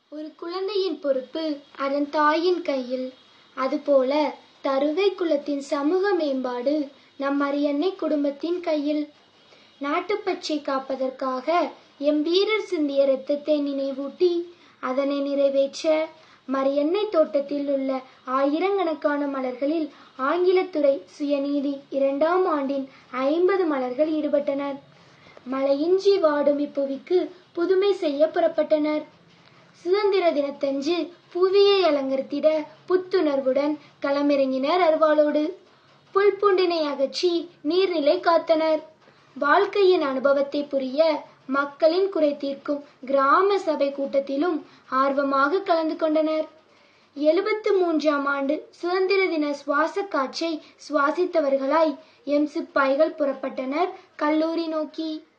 ஒரு குழந்தையின் பொறுப்பு அதன் தாயின் கையில் அதுபோல தருவை குலத்தின் சமூக மேம்பாடு நம் அரியன்னை குடும்பத்தின் கையில் நாட்டுப்பற்றை காப்பதற்காக எம் வீரர் சிந்திய இரத்தத்தை நினைவூட்டி அதனை நிறைவேற்ற மரியன்னை தோட்டத்தில் உள்ள ஆயிரக்கணக்கான மலர்களில் ஆங்கிலத்துறை சுயநீதி இரண்டாம் ஆண்டின் ஐம்பது மலர்கள் ஈடுபட்டனர் மழையின்றி வாடும் இப்புவிக்கு புதுமை செய்ய புறப்பட்டனர் சுதந்திர தினத்தன்று புவியை அலங்கரித்திட புத்துணர்வுடன் களமிறங்கினர் அருவாளோடு புல் பூண்டினை அகற்றி நீர்நிலை காத்தனர் வாழ்க்கையின் அனுபவத்தை புரிய மக்களின் குறை தீர்க்கும் கிராம சபை கூட்டத்திலும் ஆர்வமாக கலந்து கொண்டனர் எழுபத்து மூன்றாம் ஆண்டு சுதந்திர தின சுவாச காற்றை சுவாசித்தவர்களாய் எம் சிப்பாய்கள் புறப்பட்டனர் கல்லூரி நோக்கி